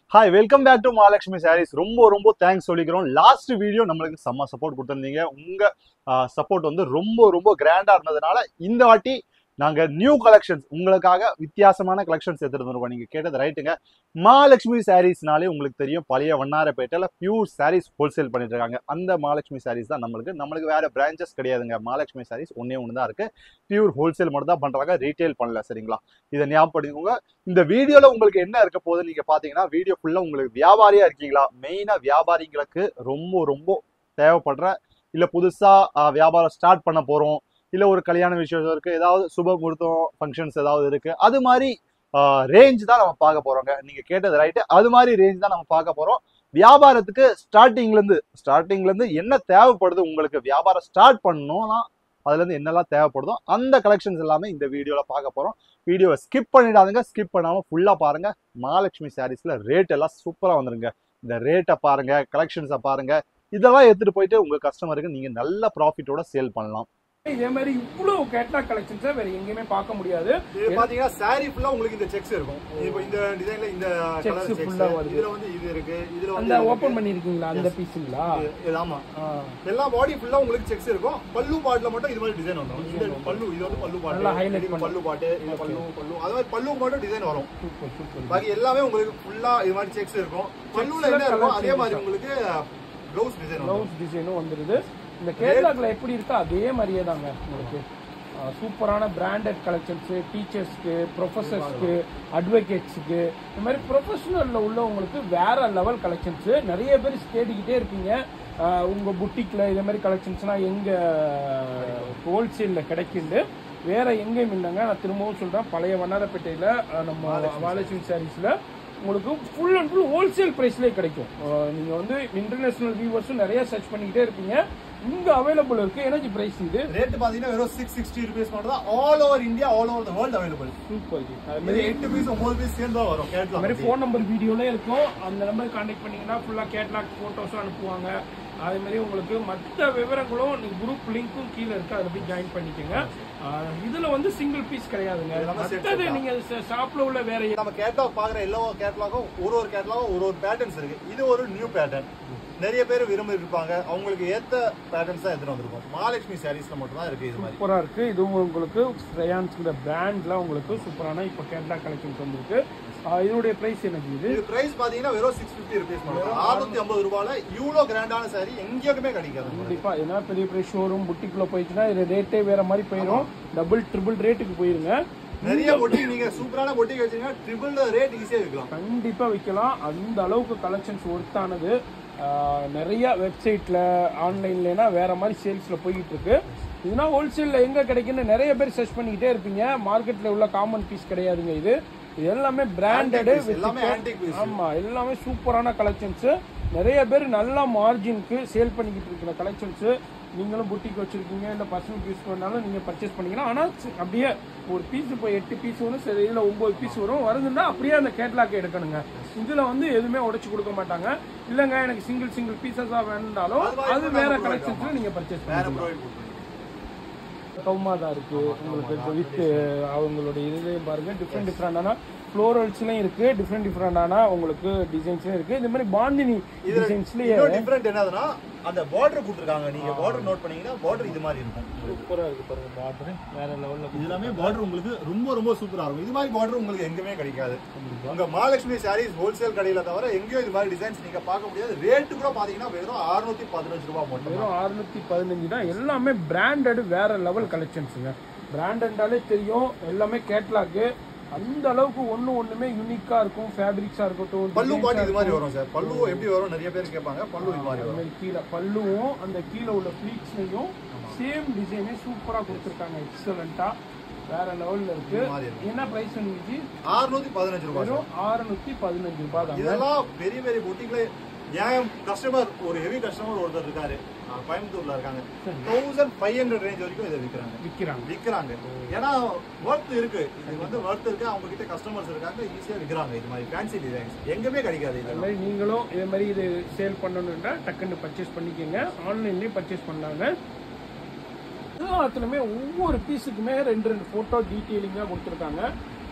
Hi welcome back to Mahalakshmi Sarees ரொம்ப ரொம்ப thanks சொல்லிக்கிறோம் லாஸ்ட் வீடியோ நம்மளுக்கு செம்ம சப்போர்ட் கொடுத்துருந்தீங்க உங்க சப்போர்ட் வந்து ரொம்ப ரொம்ப கிராண்டா இருந்ததுனால இந்த வாட்டி நாங்க நியூ கலெக்ஷன்ஸ் உங்களுக்காக வித்தியாசமான கலெக்ஷன்ஸ் எடுத்துட்டு வந்திருக்கோம் நீங்க கேட்டது ரைட்டுங்க மகாலட்சுமி சாரீஸ்னாலே உங்களுக்கு தெரியும் பழைய வண்ணாரப்பேட்டையில பியூர் சாரீஸ் ஹோல்சேல் பண்ணிட்டு இருக்காங்க அந்த மகாலட்சுமி சாரீஸ் தான் நம்மளுக்கு நம்மளுக்கு வேற பிரான்ச்சஸ் கிடையாதுங்க மகாலட்சுமி சாரீஸ் ஒன்னே ஒன்று தான் இருக்கு பியூர் ஹோல்சேல் மட்டும் தான் பண்றாங்க ரீட்டைல் பண்ணல சரிங்களா இதை ஞாபகப்படுத்திக்கோங்க இந்த வீடியோல உங்களுக்கு என்ன இருக்க போகுது நீங்க பாத்தீங்கன்னா வீடியோ ஃபுல்லா உங்களுக்கு வியாபாரியா இருக்கீங்களா மெயினா வியாபாரிங்களுக்கு ரொம்ப ரொம்ப தேவைப்படுற இல்ல புதுசா ஆஹ், வியாபாரம் ஸ்டார்ட் பண்ண போறோம் இல்ல ஒரு கல்யாண விஷயம் இருக்கு ஏதாவது சுப முகூர்த்தம் ஃபங்க்ஷன்ஸ் ஏதாவது இருக்கு அது மாதிரி ரேஞ்ச் தான் நம்ம பார்க்க போறோங்க நீங்க கேட்டது ரைட்டு அது மாதிரி ரேஞ்ச் தான் நம்ம பார்க்க போறோம் வியாபாரத்துக்கு ஸ்டார்டிங்ல இருந்து ஸ்டார்டிங்ல இருந்து என்ன தேவைப்படுது உங்களுக்கு வியாபாரம் ஸ்டார்ட் பண்ணணும்னா அதுல இருந்து என்னெல்லாம் தேவைப்படுதோ அந்த கலெக்ஷன்ஸ் எல்லாமே இந்த வீடியோல பார்க்க போறோம் வீடியோவை ஸ்கிப் பண்ணிடாதுங்க ஸ்கிப் பண்ணாம ஃபுல்லா பாருங்க மகாலட்சுமி சாரீஸ்ல ரேட் எல்லாம் சூப்பரா வந்துருங்க இந்த ரேட்டை பாருங்க கலெக்ஷன்ஸை பாருங்க இதெல்லாம் எடுத்துட்டு போயிட்டு உங்க கஸ்டமருக்கு நீங்க நல்ல ப்ராஃபிட்டோட சேல் பண்ணலாம் இதே மாதிரி இவ்வளவு கேட்லாக் கலெக்ஷன்ஸை வேற எங்கேயுமே பார்க்க முடியாது இது பாத்தீங்கன்னா சாரி ஃபுல்லா உங்களுக்கு இந்த செக்ஸ் இருக்கும் இப்போ இந்த டிசைன்ல இந்த Checks கலர் full செக்ஸ் ஆ வருது. இதுல வந்து இது இருக்கு இதுல அந்த வந்து ஓபன் பண்ணிருக்கீங்களா அந்த பீஸுங்களா இது ஆமா எல்லா பாடி ஃபுல்லா உங்களுக்கு செக்ஸ் இருக்கும் பல்லு பாட்ல மட்டும் இது மாதிரி டிசைன் வந்துரும் இந்த பல்லு இது வந்து பல்லு நல்லா பாட்டு highlight இது பண்ணி. பல்லு பாட்டு இது பல்லு பல்லு அது மாதிரி பல்லு மட்டும் டிசைன் வரும் சூப்பர் சூப்பர் பாக்கி எல்லாமே உங்களுக்கு ஃபுல்லா இது மாதிரி செக்ஸ் இருக்கும் பல்லுல என்ன இருக்கும் அதே மாதிரி உங்களுக்கு ப்ளவுஸ் டிசைன் வரும் ப்ளவுஸ் டிசைனும் வந்துருது இந்த கேட்லாக்ல எப்படி இருக்கோ அதே மாதிரியே தாங்க உங்களுக்கு ஆ, சூப்பரான பிராண்டட் கலெக்ஷன்ஸ் டீச்சர்ஸ்க்கு ப்ரொஃபஸர்ஸ்க்கு அட்வொகேட்ஸுக்கு இந்த மாதிரி ப்ரொஃபஷனல்ல உள்ளவங்களுக்கு வேற லெவல் கலெக்ஷன்ஸ் நிறைய பேர் தேடிக்கிட்டே இருப்பீங்க ஆ, உங்க புட்டிக்ல இதே மாதிரி கலெக்ஷன்ஸ்லாம் எங்க ஹோல்சேல்ல கிடைக்குது வேற எங்கேயும் இல்லைங்க நான் திரும்பவும் சொல்றேன் பழைய வண்ணாரப்பேட்டையில ஆ, நம்ம மகாலட்சுமி சாரீஸ்ல உங்களுக்கு ஃபுல் அண்ட் ஃபுல் ஹோல்சேல் ப்ரைஸ்லேயே கிடைக்கும் அஹ் நீங்க வந்து இன்டர்நேஷனல் வியூவர்ஸும் நிறைய சர்ச் பண்ணிக்கிட்டே இருப்பீங்க இங்க அவைலபிள் இருக்கு எனர்ஜி பிரைஸ் இது ரேட் பாத்தீங்கன்னா வெறும் சிக்ஸ் சிக்ஸ்டி ருபீஸ் மட்டும் தான் all over India all over the world available super அது இது மாதிரி எட்டு பீஸ் ஒன்பது பீஸ் சேர்ந்து தான் வரும் அது மாதிரி கேட்லாம் ஃபோன் நம்பர் வீடியோல இருக்கும் அந்த நம்பர் கான்டாக்ட் பண்ணீங்கன்னா ஃபுல்லா கேட்லாக் போட்டோஸும் அனுப்புவாங்க அதே மாதிரி உங்களுக்கு மற்ற விவரங்களும் நீங்க குரூப் லிங்க்கும் கீழே இருக்கு அதில் போய் ஜாயின் பண்ணிக்கோங்க அஹ் இதுல வந்து சிங்கிள் பீஸ் கிடையாதுங்க எல்லாமே set மற்றது set தான். நீங்க ஷாப்ல உள்ள வேற நம்ம கேட்லாக் பாக்குற எல்லா கேட்லாகும் ஒரு ஒரு கேட்லாகும் ஒரு ஒரு பேட்டர்ன்ஸ் இருக்கு இது ஒரு நியூ பேட்டர்ன் நிறைய பேர் விரும்பி இருப்பாங்க அவங்களுக்கு ஏத்த பேட்டர்ன்ஸ் தான் எடுத்துட்டு வந்திருக்கும் மகாலட்சுமி சாரீஸ்ல மட்டும் தான் இருக்கு இது மாதிரி சூப்பரா இருக்கு இதுவும் உங்களுக்கு ரயான்ஸ்ங்கிற பிராண்ட்ல உங்களுக்கு சூப்பரான இப்போ கேட்லாக் கலெக்ஷன்ஸ் வந்திருக்கு அஹ் இதனுடைய பிரைஸ் எனக்கு இது இது பிரைஸ் பாத்தீங்கன்னா வெறும் சிக்ஸ் பிப்டி ருபீஸ் மட்டும் அறுநூத்தி ஐம்பது ரூபாயில இவ்வளவு கிராண்டான சாரி எங்கேயுமே கிடைக்காது கண்டிப்பா ஏன்னா பெரிய பெரிய ஷோரூம் புட்டிக்குள்ள போயிடுச்சுன்னா இது ரேட்டே வேற மாதிரி போயிடும் டபுள் ட்ரிபிள் ரேட்டுக்கு போயிருங்க நிறைய பொட்டிக் நீங்க சூப்பரான பொட்டிக் வச்சீங்கன்னா ட்ரிபிள் ரேட் ஈஸியா விற்கலாம் கண்டிப்பா விற்கலாம் அந்த அளவுக்கு கலெக்ஷன்ஸ் ஒர்த்தானது ஆஹ் நிறைய வெப்சைட்ல ஆன்லைன்லனா வேற மாதிரி சேல்ஸ்ல போய்கிட்டு இருக்கு இதுனா ஹோல்சேல்ல எங்க கிடைக்குன்னு நிறைய பேர் சர்ச் பண்ணிக்கிட்டே இருப்பீங்க மார்க்கெட்ல உள்ள காமன் பீஸ் கிடையாதுங்க இது இது எல்லாமே பிராண்டடு Antique piece, எல்லாமே antique piece. ஆமா எல்லாமே சூப்பரான கலெக்ஷன்ஸ் நிறைய பேர் நல்ல மார்ஜினுக்கு சேல் பண்ணிக்கிட்டு இருக்கிற கலெக்ஷன்ஸ் நீங்களும் புட்டிக் வச்சிருக்கீங்க இல்ல பர்சனல் யூஸ் பண்ணாலும் நீங்க பர்ச்சேஸ் பண்ணிக்கலாம் ஆனா சி- அப்படியே ஒரு பீஸ் இப்போ எட்டு பீஸ் வரும் சரி இதுல ஒன்பது பீஸ் வரும் வருதுன்னா அப்படியே அந்த கேட்லாக் எடுக்கணுங்க இதுல வந்து எதுவுமே உடைச்சு கொடுக்க மாட்டாங்க இல்லங்க எனக்கு சிங்கிள் சிங்கிள் பீசஸா வேணும்னாலும் அது மாதிரி அது கூட வேற நம்ம கலெக்ஷன்ஸ்ல நீங்க பர்ச்சேஸ் வேற பண்ணிக்கலாம் ப்ரொவைட் கொடுத்துருங்க கவுமாதா இருக்கு உங்களுக்கு வித் அவங்களுடைய இதுலயும் பாருங்க டிஃப்ரெண்ட் டிஃப்ரெண்டான ஃப்ளோரல்ஸ்லயும் இருக்கு டிஃப்ரெண்ட் டிஃப்ரெண்டான உங்களுக்கு டிசைன்ஸ்லயும் இருக்கு இந்த மாதிரி பாந்தினி இதுல டிசைன்ஸ்லயே இன்னும் டிஃபரெண்ட் என்னதுன்னா அந்த பார்டர் கொடுத்துருக்காங்க நீங்க பார்டர் நோட் பண்ணீங்கன்னா பார்டர் இது மாதிரி இருக்கும் சூப்பரா இருக்கு பாருங்க பார்டர் வேற லெவல்ல இது எல்லாமே பார்டர் உங்களுக்கு ரொம்ப ரொம்ப சூப்பரா இருக்கும் இது மாதிரி பார்டர் உங்களுக்கு எங்கேயுமே கிடைக்காது உங்க மகாலட்சுமி சாரீஸ் ஹோல்சேல் கடையில தவிர எங்கேயும் இது மாதிரி டிசைன்ஸ் நீங்க பார்க்க முடியாது ரேட்டு கூட பாத்தீங்கன்னா வெறும் 615 பதினஞ்சு ரூபாய் மட்டும் தான். வெறும் அறுநூத்தி பதினஞ்சு தான் எல்லாமே பிராண்டட் வேற லெவல் கலெக்ஷன்ஸுங்க பிராண்டட்னாலே தெரியும் எல்லாமே கேட்லாக்கு அந்த அளவுக்கு ஒண்ணு ஒண்ணுமே யூனிக்கா இருக்கும் ஃபேப்ரிக்ஸா இருக்கட்டும் பல்லு designs-ஆ பாட்டு இது மாதிரி இருக்கட்டும். வரும் சார் பல்லு எப்படி வரும் நிறைய பேர் கேட்பாங்க பல்லு இது மாதிரி அது வரும் மாதிரி கீழே பல்லுவும் அந்த கீழே உள்ள ஃபிளீட்ஸ்லையும் சேம் டிசைனே சூப்பரா கொடுத்துருக்காங்க எக்ஸலண்டா வேற லெவல்ல இருக்கு இது மாதிரி இருக்கு. என்ன பிரைஸ் வந்துச்சு 615 பதினஞ்சு ரூபாய் சார். வெறும் ஆறுநூத்தி பதினஞ்சு ரூபாய் தாங்க இதெல்லாம் பெரிய பெரிய பொட்டிக்ல என் கஸ்டமர் ஒரு ஹெவி கஸ்டமர் ஒருத்தர் இருக்காரு அஹ் கோயம்புத்தூர்ல இருக்காங்க தௌசண்ட் ஃபைவ் ஹண்ட்ரட் ரேஞ்ச் வரைக்கும் இதை விற்கிறாங்க விக்கிறாங்க விற்கிறாங்க ஏன்னா ஒர்த் இருக்கு இது வந்து ஒர்த் இருக்கு அவங்க கிட்ட கஸ்டமர்ஸ் இருக்காங்க ஈஸியா விற்கிறாங்க இது மாதிரி ஃபேன்சி டிசைன்ஸ் எங்கேயுமே கிடைக்காது அது இதெல்லாம் மாதிரி நீங்களும் இதே மாதிரி இது சேல் பண்ணணும்னா டக்குன்னு பர்ச்சேஸ் பண்ணிக்கோங்க ஆன்லைன்லயும் பர்ச்சேஸ் பண்ணாங்க எல்லாத்துலயுமே ஒவ்வொரு பீஸுக்குமே ரெண்டு ரெண்டு போட்டோ டீட்டெயிலிங்கா கொடுத்துருக்காங்க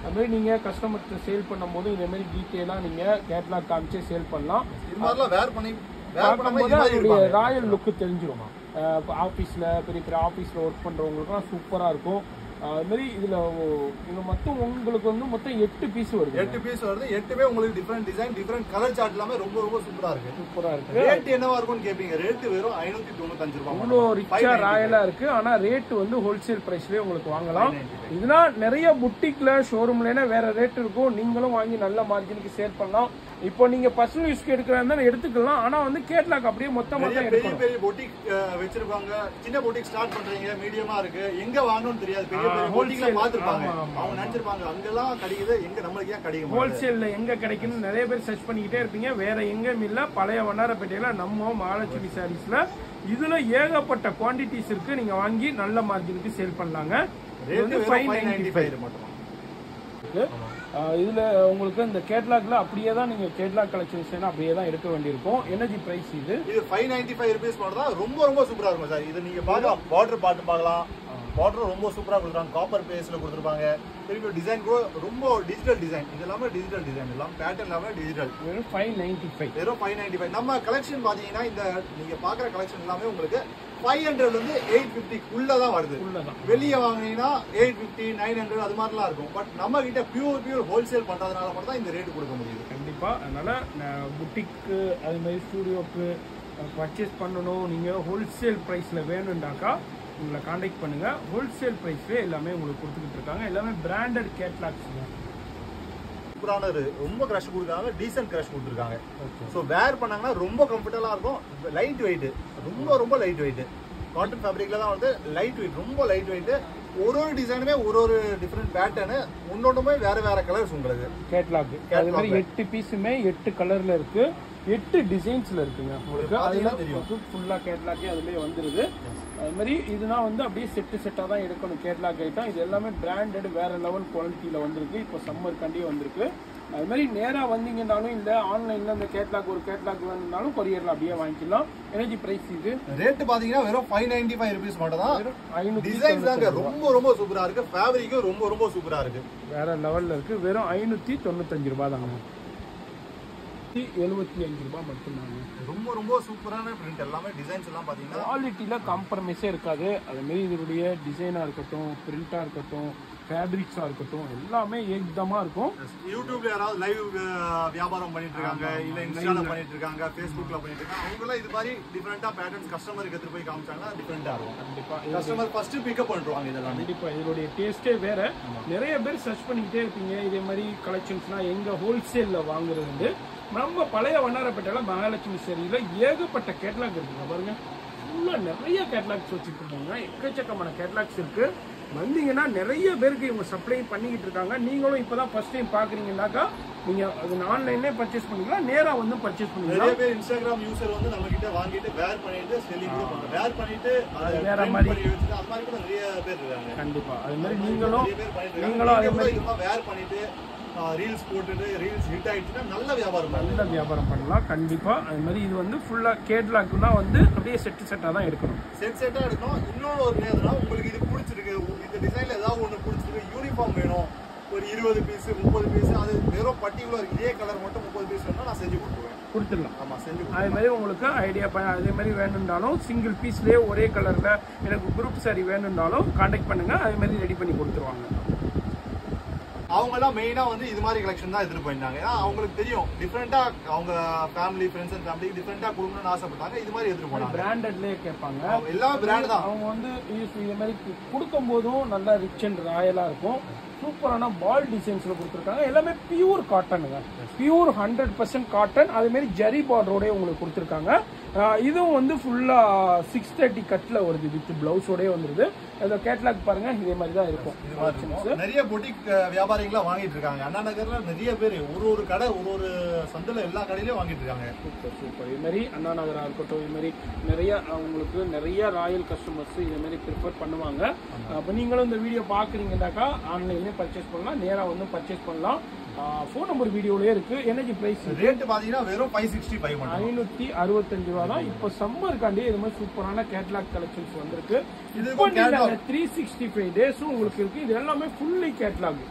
அது மாதிரி நீங்க கஸ்டமர்கிட்ட சேல் பண்ணும்போது இந்த மாதிரி டீட்டெயிலா நீங்க கேட்லாக் காமிச்சே சேல் பண்ணலாம் இது மாதிரிலாம் வேர் பண்ணி வேர் பண்ணும்போது பார்க்கும்போது இது மாதிரி அதோடைய இருப்பாங்க ராயல் லுக்கு தெரிஞ்சிரும் ஆஃபீஸில் பெரிய பெரிய ஆஃபீஸில் ஒர்க் பண்ணுறவங்களுக்குலாம் சூப்பராக இருக்கும் அஹ் அது மாதிரி இதில் இது மொத்தம் உங்களுக்கு வந்து மொத்தம் எட்டு பீஸ் வருது எட்டு பீஸ் வருது எட்டுமே உங்களுக்கு different design different colour chart எல்லாமே ரொம்ப ரொம்ப சூப்பரா இருக்கு சூப்பராக இருக்கு ரேட் என்னவா இருக்கும்னு கேப்பீங்க ரேட் வெறும் ஐநூத்தி தொண்ணூத்தஞ்சு ரூபாய் இவ்வளோ ரிச்சா ராயலா இருக்கு ஆனா ரேட் வந்து ஹோல்சேல் பிரைஸ்லயே உங்களுக்கு வாங்கலாம் இதுனா நிறைய புட்டிக்ல ஷோரூம்ல வேற ரேட் இருக்கும் நீங்களும் வாங்கி நல்ல மார்ஜினுக்கு சேல் பண்ணலாம் இப்போ நீங்க பர்சனல் யூஸ்க்கு எடுக்கிறதா எடுத்துக்கலாம் ஆனா வந்து கேட்லாக் அப்படியே மொத்தமா நிறைய தான் பெரிய எடுக்கணும் பெரிய பொட்டிக் வச்சிருப்பாங்க சின்ன பொட்டிக் ஸ்டார்ட் பண்றீங்க மீடியமா இருக்கு எங்க வாங்கணும்னு தெரியாது பெரிய பெரிய ஆ, பொட்டிக்ல wholesale. பாத்துருப்பாங்க ஆமா, ஆமா, அவங்க நினைச்சிருப்பாங்க அங்கெல்லாம் கிடைக்குது எங்க நம்மளுக்கு ஏன் கிடைக்கும் ஹோல்சேல்ல எங்க கிடைக்குன்னு நிறைய பேர் சர்ச் பண்ணிக்கிட்டே இருப்பீங்க வேற எங்கேயும் இல்ல பழைய வண்ணாரப்பேட்டையில நம்ம மகாலட்சுமி சாரீஸ்ல இதுல ஏகப்பட்ட குவாண்டிட்டிஸ் இருக்கு நீங்க வாங்கி நல்ல மார்ஜினுக்கு சேல் பண்ணலாங்க இது ரேட் வந்து வெறும் five five ninety ninety five மட்டும் இருக்கு ஆஹ் இதுல உங்களுக்கு இந்த கேட்லாக்ல அப்படியே தான் நீங்க கேட்லாக் கலெக்ஷன்ஸ் அப்படியே தான் எடுக்க வேண்டியிருக்கும் எனர்ஜி பிரைஸ் இது இது ஃபைவ் நைன்டி ஃபைவ் ருபீஸ் மட்டும் தான் ரொம்ப ரொம்ப சூப்பரா இருக்கும் சார் இது நீங்க பார்க்கலாம் பார்டர் பாட்டு பார்க்கலாம் பார்டர் ரொம்ப சூப்பரா கொடுத்துருக்காங்க காப்பர் பேஸ்ல கொடுத்துருப்பாங்க திருப்பி டிசைன் கூட ரொம்ப டிஜிட்டல் டிசைன் இது எல்லாமே டிஜிட்டல் டிசைன் எல்லாம் பேட்டர்ன் எல்லாமே டிஜிட்டல் வெறும் ஃபைவ் நைன்டி ஃபைவ் வெறும் ஃபைவ் நைன்டி ஃபைவ் நம்ம கலெக்ஷன் பாத்தீங்கன்னா இந்த நீங்க பாக்குற கலெக்ஷன் எல்லாமே உங்களுக்கு ஃபைவ் ஹண்ட்ரட்ல இருந்து எயிட் ஃபிஃப்டிக்குள்ள தான் வருது உள்ளதான் வெளியே வாங்குனீங்கன்னா எயிட் ஃபிஃப்டி நைன் ஹண்ட்ரட் அது மாதிரிலாம் இருக்கும் பட் நம்ம கிட்ட பியூர் பியூர் ஹோல்சேல் பண்றதுனால மட்டும் தான் இந்த ரேட் கொடுக்க முடியுது கண்டிப்பா அதனால புட்டிக்கு அது மாதிரி ஸ்டூடியோக்கு பர்ச்சேஸ் பண்ணணும் நீங்க ஹோல்சேல் பிரைஸ்ல வேணும்னாக்கா உங்களை காண்டாக்ட் பண்ணுங்க ஹோல்சேல் பிரைஸ்ல எல்லாமே உங்களுக்கு கொடுத்துக்கிட்டு இருக்காங்க எல்லாமே பிராண்டட் கேட்லாக்ஸ் சூப்பரான ஒரு ரொம்ப கிரஷ் கொடுக்குறாங்க டீசென்ட் கிரஷ் கொடுத்துருக்காங்க ஸோ வேர் பண்ணாங்கன்னா ரொம்ப கம்ஃபர்டபுளாக இருக்கும் லைட் வெயிட் ரொம்ப ரொம்ப லைட் வெயிட் காட்டன் ஃபேப்ரிக்ல தான் வந்து லைட் வெயிட் ரொம்ப லைட் வெயிட் ஒரு ஒரு டிசைனுமே ஒரு ஒரு டிஃப்ரெண்ட் பேட்டர்னு ஒன்னொன்றுமே வேற வேற கலர்ஸ் உங்களுக்கு கேட்லாக் அது மாதிரி எட்டு பீஸுமே எட்டு கலர்ல இருக்கு எட்டு டிசைன்ஸ்ல இருக்குங்க உங்களுக்கு பாத்தீங்கன்னா அதுல தெரியும். ஃபுல்லா கேட்லாக்கே அதுலயே வந்துருது அது மாதிரி இதுனா வந்து அப்படியே செட்டு செட்டா தான் எடுக்கணும் கேட்லாக் ஐட்டம் இது எல்லாமே பிராண்டட் வேற லெவல் குவாலிட்டியில வந்திருக்கு இப்போ சம்மர் கண்டியே வந்திருக்கு அது மாதிரி நேரா வந்தீங்கன்னாலும் இல்ல ஆன்லைன்ல இந்த கேட்லாக் ஒரு கேட்லாக் வேணும்னாலும் கொரியர்ல அப்படியே வாங்கிக்கலாம் எனர்ஜி பிரைஸ் இது ரேட் பாத்தீங்கன்னா வெறும் ஃபைவ் நைன்டி ஃபைவ் ருபீஸ் மட்டும் தான் வெறும் ஐநூத்தி டிசைன்ஸ் தாங்க ரொம்ப ரொம்ப சூப்பரா இருக்கு ஃபேப்ரிக்கும் ரொம்ப ரொம்ப சூப்பரா இருக்கு வேற லெவல்ல இருக்கு வெறும் ஐநூத்தி தொண்ணூத்தஞ்சு ரூபாய் தாங்க எழுபத்தி அஞ்சு ரூபாய் மட்டும்தாங்க ரொம்ப ரொம்ப சூப்பரான பிரிண்ட் எல்லாமே டிசைன்ஸ் எல்லாம் பாத்தீங்கன்னா குவாலிட்டியில காம்ப்ரமைஸே இருக்காது அது மாதிரி இதனுடைய டிசைனா இருக்கட்டும் பிரிண்டா இருக்கட்டும் ஃபேப்ரிக்ஸா இருக்கட்டும் எல்லாமே ஏக்தமா இருக்கும் யூடியூப்ல யாராவது லைவ் வியாபாரம் பண்ணிட்டு இருக்காங்க இல்ல இன்ஸ்டால பண்ணிட்டு இருக்காங்க ஃபேஸ்புக்ல பண்ணிட்டு இருக்காங்க அவங்க எல்லாம் இது மாதிரி டிஃபரெண்டா பேட்டர்ன்ஸ் கஸ்டமருக்கு எடுத்து போய் காமிச்சாங்கன்னா டிஃபரெண்டா இருக்கும் கண்டிப்பா கஸ்டமர் ஃபர்ஸ்ட் பிக்கப் பண்ணிடுவாங்க இதெல்லாம் கண்டிப்பா இதனுடைய டேஸ்டே வேற நிறைய பேர் சர்ச் பண்ணிக்கிட்டே இருப்பீங்க இதே மாதிரி கலெக்ஷன்ஸ்லாம் எங்க ஹோல்சேல்ல வாங்குறது வந்து நம்ம பழைய வண்ணாரப்பேட்டையில மகாலட்சுமி சரியில ஏகப்பட்ட கேட்லாக் இருக்குங்க பாருங்க ஃபுல்லா நிறைய கேட்லாக்ஸ் வச்சுட்டு இருக்காங்க எக்கச்சக்கமான கேட்லாக்ஸ் இருக்கு வந்தீங்கன்னா நிறைய பேருக்கு இவங்க சப்ளை பண்ணிக்கிட்டு இருக்காங்க நீங்களும் இப்பதான் ஃபர்ஸ்ட் டைம் பாக்குறீங்கன்னாக்கா நீங்க அது ஆன்லைன்லேயே பர்ச்சேஸ் பண்ணிக்கலாம் நேரா வந்து பர்ச்சேஸ் பண்ணிக்கலாம் நிறைய பேர் இன்ஸ்டாகிராம் யூசர் வந்து நம்ம கிட்ட வாங்கிட்டு வேர் பண்ணிட்டு செல்லிங் கூட பண்றாங்க வேர் பண்ணிட்டு அதை வேற print மாதிரி. பண்ணி வச்சுட்டு அது மாதிரி கூட நிறைய பேர் இருக்காங்க கண்டிப்பா அது மாதிரி நீங்களும் நிறைய பேர் பண்ணிட்டு நீங்களும் அதே மாதிரி இருக்காங்க வேர் பண்ணிட்டு ரீல்ஸ் போட்டுட்டு ரீல்ஸ் ஹிட் ஆயிடுச்சுன்னா நல்ல வியாபாரம் பண்ணுங்க நல்ல வியாபாரம் பண்ணலாம் கண்டிப்பா அது மாதிரி இது வந்து ஃபுல்லா கேட்லாக்னா வந்து அப்படியே செட்டு செட்டா தான் எடுக்கணும் செட் செட்டா எடுக்கணும் இன்னொரு ஒரு நேரம்னா உங்களுக்கு இது பிடிச்சிருக்கு இந்த டிசைன்ல ஏதாவது ஒன்று பிடிச்சிருக்கு யூனிஃபார்ம் வேணும் ஒரு இருபது பீஸ் முப்பது பீஸ் அது வெறும் பர்டிகுலர் இதே கலர் மட்டும் முப்பது பீஸ் வேணும்னா நான் செஞ்சு கொடுத்துருவேன் கொடுத்துடலாம் ஆமா செஞ்சு கொடுத்துருவேன். அது மாதிரி உங்களுக்கு ஐடியா அதே மாதிரி வேணும்னாலும் சிங்கிள் பீஸ்லயே ஒரே கலர்ல எனக்கு குரூப் சாரி வேணும்னாலும் காண்டாக்ட் பண்ணுங்க அதே மாதிரி ரெடி பண்ணி கொடுத்துருவாங்க அவங்க எல்லாம் மெயினா வந்து இது மாதிரி கலெக்ஷன் தான் எடுத்துட்டு போயிருந்தாங்க ஏன்னா அவங்களுக்கு தெரியும் டிஃப்ரெண்டா அவங்க ஃபேமிலி ஃப்ரெண்ட்ஸ் அண்ட் ஃபேமிலி டிஃப்ரெண்டா கொடுக்கணும்னு ஆசைப்பட்டாங்க இது மாதிரி எடுத்துட்டு போனாங்க பிராண்டட்லயே கேட்பாங்க அவங்க எல்லாமே பிராண்ட் தான் அவங்க வந்து இது- இது மாதிரி கொடுக்கும் போதும் நல்லா ரிச் அண்ட் ராயலா இருக்கும் சூப்பரான பால் டிசைன்ஸ்ல கொடுத்துருக்காங்க எல்லாமே பியூர் காட்டனுங்க பியூர் ஹண்ட்ரட் பர்சன்ட் காட்டன் அதே மாதிரி ஜரி பார்டரோட உங்களுக்கு கொடுத்துருக்காங்க ஆஹ் இதுவும் வந்து ஃபுல்லா சிக்ஸ் தேர்ட்டி கட்ல வருது வித் பிளவுஸோடய வந்துருது அந்த கேட்லாக் பாருங்க இதே மாதிரி தான் இருக்கும் collections. நிறைய பொட்டிக் வியாபாரிகளாம் வாங்கிட்டு இருக்காங்க அண்ணா நகர்ல நிறைய பேர் ஒரு ஒரு கடை ஒரு ஒரு சந்தில எல்லா கடையிலயும் வாங்கிட்டு இருக்காங்க சூப்பர் சூப்பர் இது மாதிரி அண்ணா நகரா இருக்கட்டும் இது மாதிரி நிறைய அவங்களுக்கு நிறைய ராயல் கஸ்டமர்ஸ் இது மாதிரி ப்ரிஃபர் பண்ணுவாங்க அப்போ நீங்களும் இந்த வீடியோ பார்க்குறீங்கன்னாக்கா ஆன்லைன்லேயே பர்ச்சேஸ் பண்ணலாம் நேராக வந்து பர்ச்சேஸ் பண்ணலாம் ஃபோன் நம்பர் வீடியோலயே இருக்கு எனர்ஜி பிரைஸ் ரேட் பாத்தீங்கன்னா வெறும் ஃபைவ் சிக்ஸ்டி ஃபைவ் மட்டும் ஐநூத்தி அறுபத்தஞ்சு ரூபா தான் இப்போ சம்மருக்காண்டி இது மாதிரி சூப்பரான கேட்லாக் கலெக்ஷன்ஸ் வந்திருக்கு இது இப்போ catalog. த்ரீ சிக்ஸ்டி ஃபைவ் டேஸும் உங்களுக்கு இருக்கு இது எல்லாமே ஃபுல்லி கேட்லாக்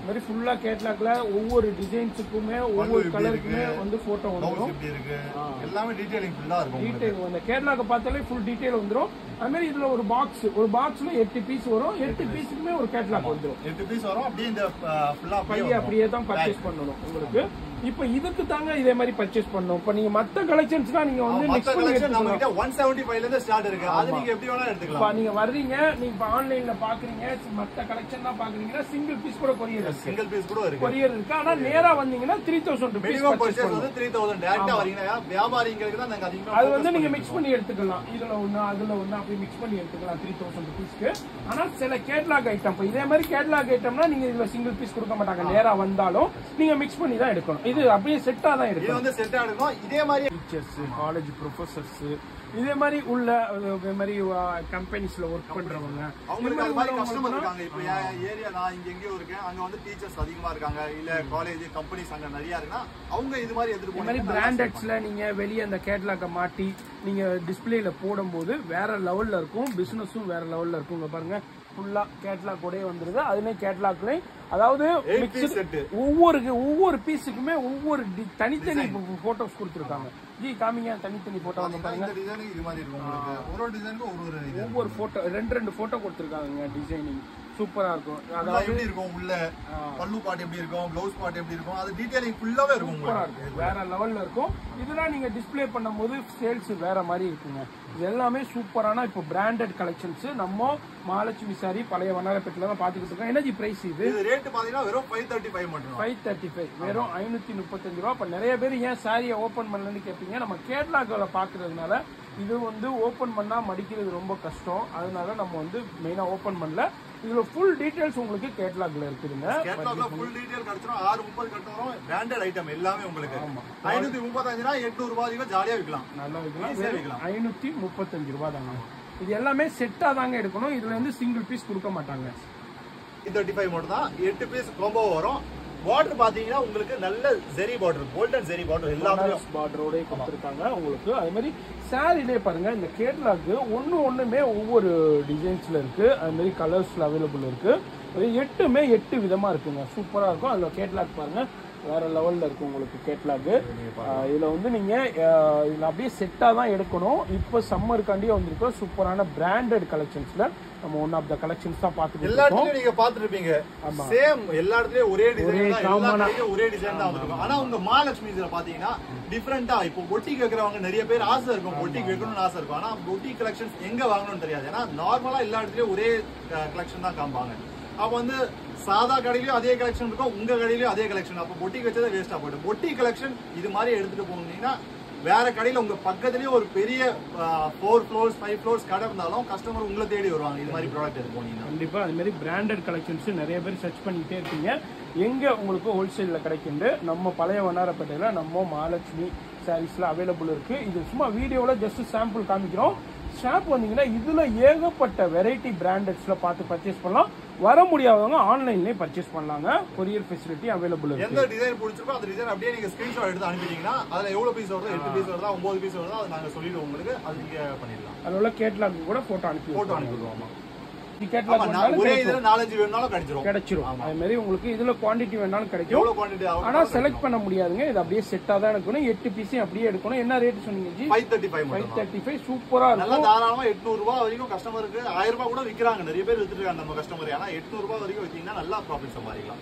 மாதிரி ஃபுல்லா கேட்லாக்ல ஒவ்வொரு டிசைன்ஸுக்குமே ஒவ்வொரு எப்படி கலருக்குமே இருக்கு? வந்து போட்டோ ப்ளவுஸ் வந்துடும் எப்படி இருக்கு எல்லாமே டீடைலிங் ஃபுல்லா இருக்கும் உங்களுக்கு. டீடைல் அந்த கேட்லாக பார்த்தாலே ஃபுல் டீடைல் வந்துடும் அது மாதிரி இதுல ஒரு பாக்ஸ் ஒரு பாக்ஸ்ல எட்டு பீஸ் வரும் எட்டு பீஸுக்குமே ஒரு கேட்லாக் வந்துடும் எட்டு பீஸ் வரும் அப்படியே இந்த ஃபுல்லா பைய அப்படியே தான் பர்ச்சேஸ் பண்ணணும் உங்களுக்கு இப்போ இதுக்கு தாங்க இதே மாதிரி பர்ச்சேஸ் பண்ணணும் இப்போ நீங்க மத்த கலெக்ஷன்ஸ்லாம் நீங்க வந்து மத்த மிக்ஸ் பண்ணி கலெக்ஷன் நம்ம எடுத்துக்கலாம் கிட்ட ஒன் செவன்டி ஃபைவ்ல இருந்து ஸ்டார்ட் இருக்கு அது நீங்க எப்படி வேணா இப்போ எடுத்துக்கலாம் நீங்க வர்றீங்க நீங்க இப்போ ஆன்லைன்ல பாக்குறீங்க மத்த கலெக்ஷன் தான் பாக்குறீங்கன்னா சிங்கிள் பீஸ் கூட கொரியர் இருக்கு சிங்கிள் பீஸ் கூட இருக்கு கொரியர் இருக்கு ஆனா நேரா வந்தீங்கன்னா three thousand rupees minimum purchase purchase பண்ணணும் வந்து த்ரீ தௌசண்ட் டேரக்டா வரீங்கன்னா வியாபாரிங்களுக்கு தான் நாங்க அதிகமா அது focus வந்து நீங்க பண்ணிட்டு மிக்ஸ் பண்ணி எடுத்துக்கலாம் இதுல ஒண்ணு அதுல ஒண்ணு அப்படி மிக்ஸ் பண்ணி எடுத்துக்கலாம் த்ரீ தௌசண்ட் ருபீஸ்க்கு ஆனா சில கேட்லாக் ஐட்டம் இப்போ இதே மாதிரி கேட்லாக் ஐட்டம்னா நீங்க இதுல சிங்கிள் பீஸ் கொடுக்க மாட்டாங்க நேரா வந்தாலும் நீங்க மிக்ஸ் பண்ணி தான் எடுக்கணும் இது அப்படியே செட்டா தான் இது எடுக்கணும் வந்து செட் ஆகணும் இதே மாதிரி டீச்சர்ஸ் காலேஜ் ப்ரொஃபசர்ஸ் இதே மாதிரி உள்ள அஹ், இதே மாதிரி கம்பெனிஸ்ல ஒர்க் பண்றவங்க அவங்களுக்கு அது மாதிரி கஸ்டமர் உள்ளவங்களுக்குலாம் இருக்காங்க இப்போ என் ஏரியா நான் இங்க எங்கேயோ இருக்கேன் அங்க வந்து டீச்சர்ஸ் அதிகமா இருக்காங்க இல்ல காலேஜ் கம்பெனிஸ் அங்க நிறைய இருக்குன்னா அவங்க இது மாதிரி எடுத்துட்டு இந்த மாதிரி போனாங்க பிராண்டட்ஸ்ல நீங்க வெளியே அந்த கேட்லாக்க மாட்டி நீங்க டிஸ்பிளேல போடும்போது வேற லெவல்ல இருக்கும் பிசினஸும் வேற லெவல்ல இருக்கும் இங்க பாருங்க ஃபுல்லா கேட்லாக் கூட வந்துருது அதுலயே கேட்லாக்லயும் அதாவது Eight mixed- piece set. ஒவ்வொரு ஒவ்வொரு பீஸுக்குமே ஒவ்வொரு டி- தனித்தனி போட்டோஸ் கொடுத்துருக்காங்க ஜி காமிங்க தனித்தனி போட்டோ வந்து பாருங்க இந்த டிசைனுக்கு இது மாதிரி இருக்கும் உங்களுக்கு ஒரு ஒரு டிசைனுக்கும் ஒரு ஒரு இது ஒவ்வொரு போட்டோ ரெண்டு ரெண்டு போட்டோ கொடுத்துருக்காங்க டிசைனிங் சூப்பரா இருக்கும் ஃபுல்லா அதாவது எப்படி இருக்கும் உள்ள பல்லு பாட்டு எப்படி இருக்கும் ப்ளவுஸ் பாட்டு எப்படி இருக்கும் அது டீடைலிங் ஃபுல்லாவே இருக்கும் சூப்பரா உங்களுக்கு இருக்கும் வேற லெவல்ல இருக்கும் இதெல்லாம் நீங்க டிஸ்ப்ளே பண்ணும்போது சேல்ஸ் வேற மாதிரி இருக்குங்க இது எல்லாமே சூப்பரான இப்போ பிராண்டட் கலெக்ஷன்ஸ் நம்ம மகாலட்சுமி சாரி பழைய வண்ணாரப்பேட்டில தான் பாத்துக்கிட்டு இருக்கோம் எனர்ஜி பிரைஸ் இது இது ரேட் பாத்தீங்கன்னா வெறும் ஃபைவ் தேர்ட்டி ஃபைவ் மட்டும் ஃபைவ் தேர்ட்டி ஃபைவ் வெறும் ஐநூத்தி முப்பத்தஞ்சு ரூபா இப்ப நிறைய பேர் ஏன் சாரியை ஓபன் பண்ணலன்னு கேட்பீங்க நம்ம கேட்லாக்ல பாக்குறதுனால இது வந்து ஓபன் பண்ணா மடிக்கிறது ரொம்ப கஷ்டம் அதனால நம்ம வந்து மெயினா ஓபன் பண்ணல இதுல ஃபுல் டீடைல்ஸ் உங்களுக்கு கேட்லாக்ல இருக்குதுங்க கேட்லாக்ல ஃபுல் டீடைல் கிடைச்சிரும் ஆறு முப்பது கட்ட வரும் பிராண்டட் ஐட்டம் எல்லாமே உங்களுக்கு ஐநூத்தி முப்பத்தஞ்சுனா எட்நூறு ரூபாய் வரைக்கும் ஜாலியா விற்கலாம் நல்லா Easy ஆ வைக்கலாம் வைக்கலாம். ஐநூத்தி முப்பத்தஞ்சு ரூபாய் தாங்க இது எல்லாமே செட்டா தாங்க எடுக்கணும் இதுல இருந்து சிங்கிள் பீஸ் கொடுக்க மாட்டாங்க தேர்ட்டி ஃபைவ் மட்டும் தான் எட்டு பீஸ் கோம்போ வரும் பார்டர் பாத்தீங்கன்னா உங்களுக்கு நல்ல zari border golden zari border எல்லாமே பார்டரோட கொடுத்துருக்காங்க உங்களுக்கு அதே மாதிரி சாரிலே பாருங்க இந்த கேட்லாக்கு ஒன்று ஒன்றுமே ஒவ்வொரு டிசைன்ஸ்ல இருக்கு அது மாதிரி கலர்ஸ்ல அவைலபிள் இருக்கு அது எட்டுமே எட்டு விதமா இருக்குங்க சூப்பரா இருக்கும் அதுல கேட்லாக் பாருங்க வேற லெவல்ல இருக்கும் உங்களுக்கு கேட்லாக் இதுல வந்து நீங்க அஹ், இதுல அப்படியே செட்டா தான் எடுக்கணும் இப்போ சம்மருக்காண்டியே வந்திருக்கோம் சூப்பரான பிராண்டட் கலெக்ஷன்ஸ்ல நம்ம ஒன் ஆஃப் த கலெக்ஷன்ஸ் தான் பார்த்துட்டு எல்லா இருக்கோம் இடத்துலயும் நீங்க பாத்துருப்பீங்க ஆமா. சேம் எல்லா இடத்துலயும் ஒரே டிசைன் தான் எல்லா common ஆ. கடையிலயும் ஒரே டிசைன் தான் வந்திருக்கும் ஆனா உங்க மகாலட்சுமி இதுல பாத்தீங்கன்னா டிஃபரெண்டா இப்போ பொட்டிக் வைக்கிறவங்க நிறைய பேர் ஆசை இருக்கும் பொட்டிக் வைக்கணும்னு ஆசை இருக்கும் ஆனா பொட்டிக் கலெக்ஷன்ஸ் எங்க வாங்கணும்னு தெரியாது ஏன்னா நார்மலா எல்லா இடத்துலயும் ஒரே கலெக்ஷன் தான் காமிப்பாங்க அப்ப வந்து சாதா கடையிலயும் அதே கலெக்ஷன் இருக்கும் உங்க கடையிலயும் அதே கலெக்ஷன் அப்ப பொட்டிக் வச்சதே வேஸ்டா போயிடும் பொட்டிக் கலெக்ஷன் இது மாதிரி எடுத்துட்டு போனீங்கன்னா வேற கடையில உங்க பக்கத்துலயே ஒரு பெரிய ஃபோர் ஃப்ளோர்ஸ் ஃபைவ் ஃப்ளோர்ஸ் கடை இருந்தாலும் கஸ்டமர் உங்களை தேடி வருவாங்க இது மாதிரி ப்ராடக்ட் எடுத்து போனீங்கன்னா கண்டிப்பா அது மாதிரி பிராண்டட் கலெக்ஷன்ஸ் நிறைய பேர் சர்ச் பண்ணிக்கிட்டே இருக்கீங்க எங்க உங்களுக்கு ஹோல்சேல்ல கிடைக்குது நம்ம பழைய வண்ணாரப்பேட்டையில நம்ம மகாலட்சுமி சாரீஸ்ல அவைலபிள் இருக்கு இது சும்மா வீடியோல ஜஸ்ட் சாம்பிள் காமிக்கிறோம் ஷாப் வந்தீங்கன்னா இதுல ஏகப்பட்ட வெரைட்டி பிராண்டட்ஸ்ல பார்த்து பர்ச்சேஸ் பண்ணலாம் வர முடியாதவங்க ஆன்லைன்லயே பர்ச்சேஸ் பண்ணலாங்க கொரியர் ஃபெசிலிட்டி அவைலபிள் இருக்கு எந்த டிசைன் பிடிச்சிருக்கோ அந்த டிசைன் அப்படியே நீங்க ஸ்கிரீன்ஷாட் எடுத்து அனுப்பிட்டீங்கன்னா அதுல எவ்வளவு பீஸ் வருதோ எட்டு பீஸ் வருதா ஒன்பது பீஸ் வருதோ அதை நாங்க சொல்லிடுவோம் உங்களுக்கு அது நீங்க பண்ணிடலாம் அதனால கேட்லாக் கூட போட்டோ அனுப்பி போட்டோ விட்டுருவோம். அனுப்பிடுவோம் இது ஆமா கேட்லாக் நான் வேணாலும் ஒரே கிடைக்கும். இதுல நாலஞ்சு வேணும்னாலும் கிடைச்சிரும் கிடைச்சிரும் அது மாதிரி உங்களுக்கு இதுல குவாண்டிட்டி வேணாலும் கிடைக்கும் எவ்வளவு குவான்டிட்டி ஆனா ஆகும் செலக்ட் பண்ண முடியாதுங்க இது அப்படியே செட்டா தான் எடுக்கணும் எட்டு பீஸையும் அப்படியே எடுக்கணும் என்ன ரேட் சொன்னீங்க ji five thirty five five மட்டும் தேர்ட்டி ஃபைவ் சூப்பரா நல்லா இருக்கும் தாராளமா எட்நூறு ரூபாய் வரைக்கும் கஸ்டமருக்கு ஆயிரம் ரூபாய் கூட விக்கிறாங்க நிறைய பேர் வித்துட்டு இருக்காங்க நம்ம கஸ்டமர் ஆனா எட்நூறு ரூபாய் வரைக்கும் வித்தீங்கன்னா நல்லா ப்ராஃபிட் சம்பாதிக்கலாம்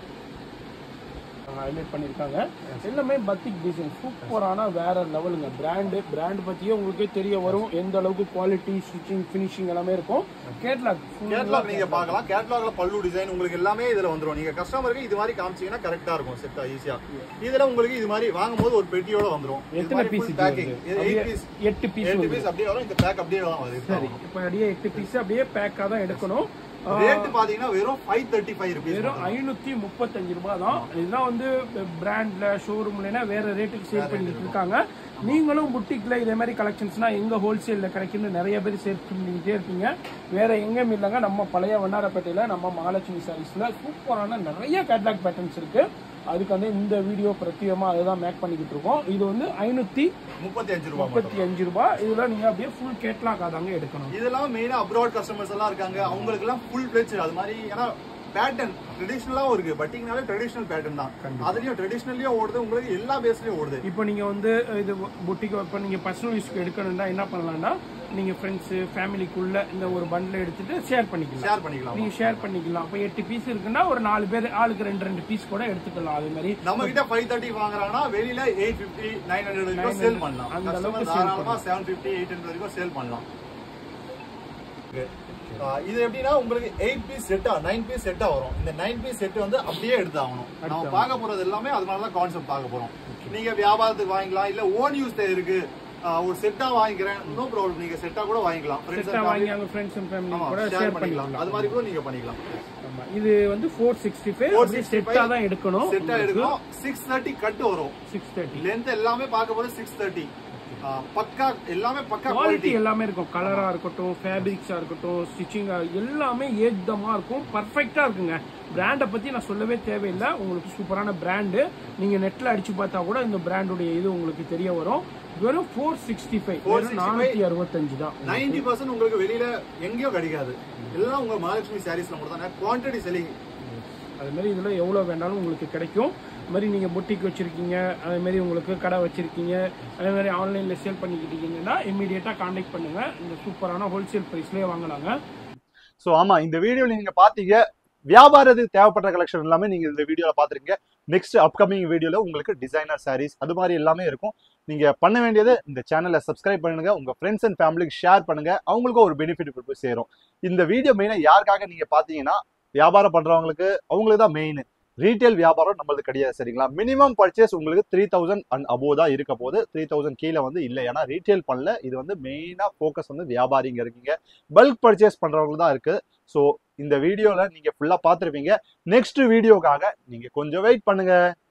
ஹைலைட் பண்ணிருக்காங்க எல்லாமே பத்திக் டிசைன் சூப்பரான வேற லெவலுங்க பிராண்டு பிராண்ட் பத்தியே உங்களுக்கே தெரிய வரும் எந்த அளவுக்கு குவாலிட்டி ஸ்டிச்சிங் ஃபினிஷிங் எல்லாமே இருக்கும் கேட்லாக் கேட்லாக் நீங்க பார்க்கலாம் கேட்லாக்ல பல்லு டிசைன் உங்களுக்கு எல்லாமே இதுல வந்துரும் நீங்க கஸ்டமருக்கு இது மாதிரி காமிச்சீங்கன்னா கரெக்டா இருக்கும் செட்டா ஈஸியா இதுல உங்களுக்கு இது மாதிரி வாங்கும்போது ஒரு பெட்டியோட வந்துரும் எத்தனை பீஸ் பேக்கிங் எயிட் பீஸ் எட்டு பீஸ் எட்டு பீஸ் அப்படியே வரும் இந்த பேக் அப்படியே தான் வருது சரி இப்போ அப்படியே எட்டு பீஸ் அப்படியே பேக்கா தான் எடுக்கணும் ஆ, ரேட் பாத்தீங்கன்னா வெறும் ஃபைவ் தேர்ட்டி ஃபைவ் ருபீஸ் வெறும் ஐநூத்தி முப்பத்தஞ்சு ரூபாய் தான் இதுதான் வந்து பிராண்ட்ல ஷோரூம்ல வேற ரேட்டுக்கு சேல் பண்ணிட்டு இருக்காங்க நீங்களும் புட்டிக்ல இதே மாதிரி கலெக்ஷன்ஸ்னா எங்க ஹோல்சேல்ல கிடைக்கும்னு நிறைய பேர் சேல் பண்ணிக்கிட்டே இருக்கீங்க வேற எங்கேயும் இல்லைங்க நம்ம பழைய வண்ணாரப்பேட்டையில நம்ம மகாலட்சுமி சாரீஸ்ல சூப்பரான நிறைய கேட்லாக் பேட்டர்ன்ஸ் இருக்கு அதுக்கு வந்து இந்த வீடியோ பிரத்யேகமா அதை தான் மேக் பண்ணிக்கிட்டு இருக்கோம் இது வந்து ஐநூத்தி முப்பத்தி அஞ்சு ரூபாய் மட்டும். முப்பத்தி அஞ்சு ரூபாய் இதுல நீங்க அப்படியே ஃபுல் கேட்லாக் அதாங்க எடுக்கணும் இதெல்லாம் மெயினா அப்ராட் கஸ்டமர்ஸ் எல்லாம் இருக்காங்க அவங்களுக்கு எல்லாம் ஃபுல் பிளேச் அது மாதிரி ஏன்னா பேட்டர்ன் ட்ரெடிஷ்னலாவும் இருக்கு பட்டிங்னாலே ட்ரெடிஷ்னல் பேட்டர்ன் தான் அதுலயும் ட்ரெடிஷ்னல்லயும் ஓடுது உங்களுக்கு எல்லா பேஸ்லயும் ஓடுது இப்போ நீங்க வந்து இது புட்டிக்கு இப்போ நீங்க பர்சனல் யூஸ்க்கு எடுக்கணும்னா என்ன பண்ணலாம்னா நீங்க ஃப்ரெண்ட்ஸ் ஃபேமிலிக்குள்ள இந்த ஒரு பண்டில் எடுத்துட்டு ஷேர் பண்ணிக்கலாம் ஷேர் பண்ணிக்கலாம் நீங்க ஷேர் பண்ணிக்கலாம் இப்போ எட்டு பீஸ் இருக்குன்னா ஒரு நாலு பேர் ஆளுக்கு ரெண்டு ரெண்டு பீஸ் கூட எடுத்துக்கலாம் அதே மாதிரி நம்ம கிட்ட ஃபைவ் தேர்ட்டி வாங்குறாங்கன்னா வெளியில எயிட் பிப்டி நைன் ஹண்ட்ரட் வரைக்கும் சேல் பண்ணலாம் அந்த அளவுக்கு கஸ்டமர் sell தாராளமா செவன் பிப்டி எயிட் ஹண்ட்ரட் வரைக்கும் சேல் பண்ணலாம் ஆஹ் இது எப்படின்னா உங்களுக்கு எயிட் பீஸ் செட்டா நைன் பீஸ் செட்டா வரும் இந்த நைன் பீஸ் செட் வந்து அப்படியே எடுத்து ஆகணும் நம்ம பார்க்க போறது எல்லாமே அதனாலதான் கான்செப்ட் பார்க்க போறோம் நீங்க வியாபாரத்துக்கு வாங்கிக்கலாம் இல்ல ஓன் யூஸ் இருக்கு ஆஹ் ஒரு செட்டா வாங்கிக்கிறேன் நோ ப்ராப்ளம் நீங்க செட்டா கூட வாங்கிக்கலாம் ஃப்ரெண்ட்ஸ் செட்டா வாங்கி அவங்க ஃப்ரெண்ட்ஸ் அண்ட் ஃபேமிலி கூட ஷேர் ஷேர் பண்ணிக்கலாம் பண்ணிக்கலாம் அது மாதிரி கூட நீங்க பண்ணிக்கலாம் ஆமா. இது வந்து ஃபோர் சிக்ஸ்டி ஃபைவ் செட்டா தான் எடுக்கணும் செட்டா எடுக்கணும் சிக்ஸ் தேர்ட்டி கட் வரும் சிக்ஸ் தேர்ட்டி லென்த் எல்லாமே பார்க்க போது சிக்ஸ் தேர்ட்டி பக்கா எல்லாமே பக்கா குவாலிட்டி குவாலிட்டி எல்லாமே இருக்கும் கலரா இருக்கட்டும் ஃபேப்ரிக்ஸா இருக்கட்டும் ஸ்டிச்சிங்கா எல்லாமே ஏக்தமா இருக்கும் பர்ஃபெக்டா இருக்குங்க பிராண்டை பத்தி நான் சொல்லவே தேவையில்லை உங்களுக்கு சூப்பரான பிராண்டு நீங்க நெட்ல அடிச்சு பார்த்தா கூட இந்த பிராண்டுடைய இது உங்களுக்கு தெரிய வரும் வெறும் ஃபோர் சிக்ஸ்டி ஃபைவ் வெறும் 465 நானூத்தி அறுபத்தஞ்சு தான் நைன்டி பர்சன்ட் உங்களுக்கு வெளியில எங்கேயும் கிடைக்காது எல்லாம் உங்க மகாலட்சுமி சாரீஸ்ல மட்டும் தான் குவான்டிட்டி செல்லிங் அது மாதிரி இதுல எவ்வளவு வேணாலும் உங்களுக்கு கிடைக்கும் அது மாதிரி நீங்க பொட்டிக் வச்சிருக்கீங்க அதே மாதிரி உங்களுக்கு கடை வச்சிருக்கீங்க அதே மாதிரி ஆன்லைன்ல சேல் பண்ணிக்கிட்டீங்கன்னா இமீடியட்டா கான்டாக்ட் பண்ணுங்க இந்த சூப்பரான ஹோல்சேல் பிரைஸ்லயே வாங்கலாங்க ஸோ ஆமா இந்த வீடியோல நீங்க பாத்தீங்க வியாபாரத்துக்கு தேவைப்பட்ட கலெக்ஷன் எல்லாமே நீங்க இந்த வீடியோல பாத்துருக்கீங்க நெக்ஸ்ட் அப்கமிங் வீடியோல உங்களுக்கு டிசைனர் சாரீஸ் அது மாதிரி எல்லாமே இருக்கும் நீங்க பண்ண வேண்டியது இந்த சேனலை சப்ஸ்கிரைப் பண்ணுங்க உங்க ஃப்ரெண்ட்ஸ் அண்ட் ஃபேமிலிக்கு ஷேர் பண்ணுங்க அவங்களுக்கும் ஒரு பெனிஃபிட் போய் சேரும் இந்த வீடியோ மெயினா யாருக்காக நீங்க பாத்தீங்கன்னா வியாபாரம் பண்றவங்களுக்கு அவங்களுக்கு தான் மெயின் ரீட்டைல் வியாபாரம் நம்மளது கிடையாது சரிங்களா மினிமம் பர்ச்சேஸ் உங்களுக்கு த்ரீ தௌசண்ட் அண்ட் அபோவ் தான் இருக்க போது த்ரீ தௌசண்ட் கீழே வந்து இல்லை ஏன்னா ரீட்டைல் பண்ணல இது வந்து மெயினாக ஃபோக்கஸ் வந்து வியாபாரிங்க இருக்கீங்க பல்க் பர்ச்சேஸ் பண்றவங்களுக்கு தான் இருக்கு ஸோ இந்த வீடியோல நீங்க ஃபுல்லா பார்த்துருப்பீங்க நெக்ஸ்ட் வீடியோக்காக நீங்க கொஞ்சம் வெயிட் பண்ணுங்க